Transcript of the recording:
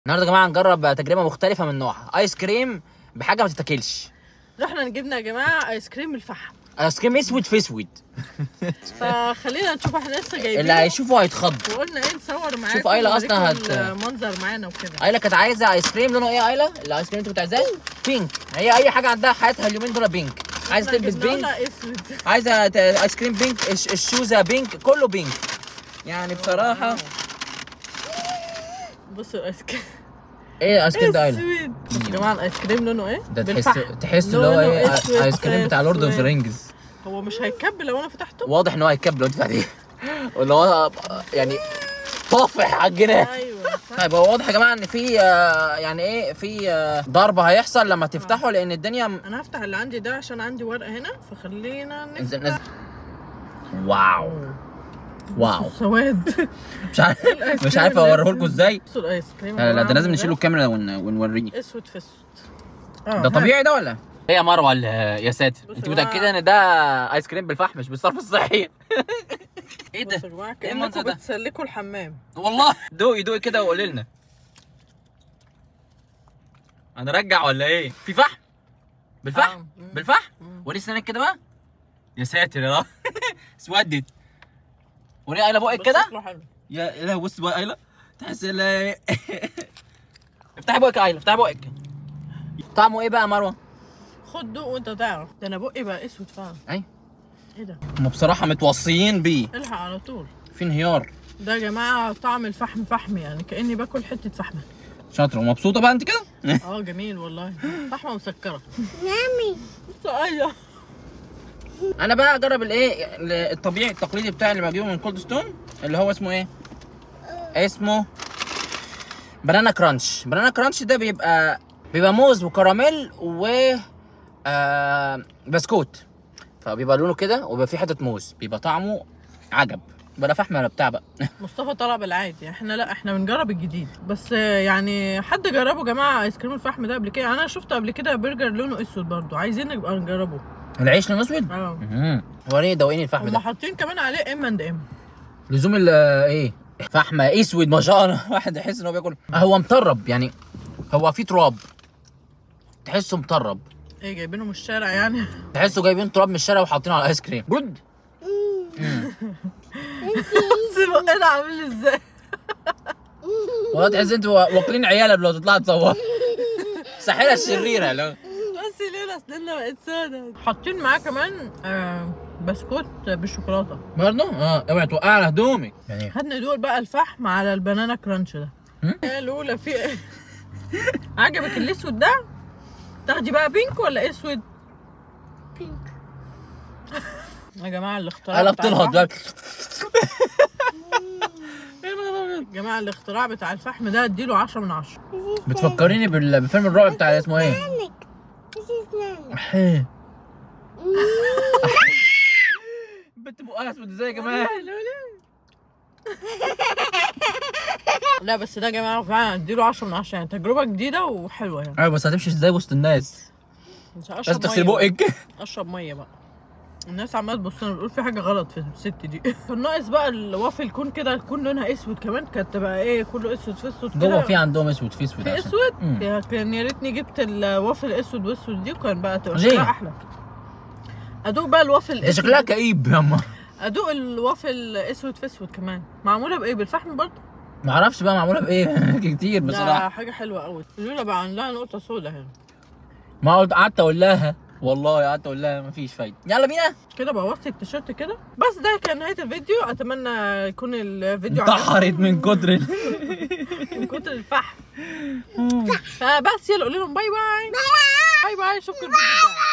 النهارده يا جماعه هنجرب تجربه مختلفه من نوعها ايس كريم بحاجه ما تتاكلش رحنا جبنا يا جماعه ايس كريم الفحم ايس كريم اسود في اسود فخلينا نشوف احنا لسه جايبين اللي هيشوفه هيتخض وقلنا ايه نصور معاكم شوف آيلا ونوريكم أصلاً هت- المنظر معانا وكده ايلا كانت عايزه ايس كريم لونه ايه ايلا الايس كريم انت كنت عايزاه بينك هي اي حاجه عندها في حياتها اليومين دول بينك عايزه إحنا تلبس جبنا بينك لها اسود عايزه ت- ايس كريم بينك الش- الشوزه بينك كله بينك يعني بصراحه بصوا الايس كريم ايه ايس كريم ده ايلا اسود بصوا يا جماعه الايس كريم لونه ايه ده تحس بالفحم. تحس اللي هو لونه ايه أسود ايس كريم بتاع لورد اوف ذا أسود. رينجز هو مش هيكب لو انا فتحته واضح ان هو هيكب لو انت فتحتيه واللي هو يعني طافح على الجناح ايوه صح طيب هو واضح يا جماعه ان في آه، يعني ايه في آه، ضرب هيحصل لما تفتحه لان الدنيا م- انا هفتح اللي عندي ده عشان عندي ورقه هنا فخلينا نزل نفتح نزل واو واو سواد مش عارف الآيس مش كريم عارف اللي اوريه لكم ازاي بصوا الايس كريم لا لا ده عامل لازم إيه؟ نشيله الكاميرا ون- ونوريه اسود في اسود آه، ده ها. طبيعي ده ولا ايه يا مروه ال- يا ساتر بص انت يا جماعة. متاكده ان ده ايس كريم بالفحم مش بالصرف الصحي ايه بصوا ده يا جماعه إيه المنظر كانكم ده؟ بتسلكوا الحمام والله دوقي دوقي كده وقولي لنا هنرجع ولا ايه في فحم بالفحم آه. مم. بالفحم مم. وري سنانك كده بقى يا ساتر يا رب اسودت وري ايلا بقك بس كده شكله حلو يا لا بص بقى ايلا تحس لا افتحي بقك يا ايلا افتحي بقك طعمه ايه بقى يا مروه خد دوق وانت تعرف ده انا بقي بقى اسود فعلا اي ايه ده هم بصراحه متوصيين بيه الحق على طول في انهيار ده يا جماعه طعم الفحم فحم يعني كاني باكل حته فحمه شاطره ومبسوطه بقى انت كده اه جميل والله فحمه مسكره نامي ايوه انا بقى اجرب الايه الطبيعي التقليدي بتاعي اللي بجيبه من كولد ستون اللي هو اسمه ايه اسمه بنانا كرانش بنانا كرانش ده بيبقى بيبقى موز وكراميل و آه بسكوت فبيبقى لونه كده وبيبقى فيه حته موز بيبقى طعمه عجب بلا فحم ولا بتاع بقى مصطفى طلع بالعادي احنا لا احنا بنجرب الجديد بس آه، يعني حد جربه يا جماعه ايس كريم الفحم ده قبل كده انا شفته قبل كده برجر لونه اسود برضو عايزين نبقى نجربه العيش لونه اسود اه امم وريني دوقيني الفحم هم ده حاطين كمان عليه ام اند ام لزوم ال ايه فحم اسود ما شاء الله واحد يحس ان هو بياكل هو مطرب يعني هو فيه تراب تحسه مطرب ايه جايبينه من الشارع يعني تحسه جايبين تراب من الشارع وحاطينه على الايس كريم جود بس بقنا عامل ازاي والله تحس انتوا واكلين عيال قبل ما تطلعوا تصوروا ساحره الشريره لو بس ليه اسناننا بقت ساده حاطين معاه كمان آه بسكوت بالشوكولاته برضه اه اوعي توقع على هدومي يعني خدنا دول بقى الفحم على البنانا كرانش ده هم؟ يا لولا في ايه عجبك الاسود ده تاخدي بقى بينك ولا اسود بينك يا جماعه الاختراع انا بتاع بتنهض الفحم- بقى يا جماعه الاختراع بتاع الفحم ده اديله 10 من 10 بتفكريني بال- بفيلم الرعب بتاع اسمه ايه؟ أحيه. بنت بقها اسود ازاي يا جماعه؟ لا بس ده يا جماعه فعلا اديله 10 من 10 يعني تجربه جديده وحلوه يعني ايوه بس هتمشي ازاي وسط الناس؟ مش لازم اشرب تغسلي ميه بقك اشرب ميه بقى الناس عماله تبص لنا بتقول في حاجه غلط في الست دي كان ناقص بقى الوافل يكون كده يكون لونها اسود كمان كانت تبقى ايه كله اسود في اسود كده جوه في عندهم اسود في اسود في عشان- اسود مم. يا كان يا ريتني جبت الوافل اسود واسود دي وكان بقى تبقى ليه؟ شكلها احلى ادوق بقى الوافل ده شكلها كئيب يا اما ادوق الوافل اسود في اسود كمان معموله بايه بالفحم برضه معرفش بقى معموله بايه كتير لا بصراحه حاجه حلوه قوي لولا بقى عندها نقطه سودا هنا ما قلت قعدت اقول لها والله قعدت اقول لها مفيش فايده يلا بينا كده بوظت التيشيرت كده بس ده كان نهايه الفيديو اتمنى يكون الفيديو عجبكم. انتحرت من كتر ال- من كتر الفحم فبس يلا قول لهم باي باي باي باي اشوفكم الفيديو الجاي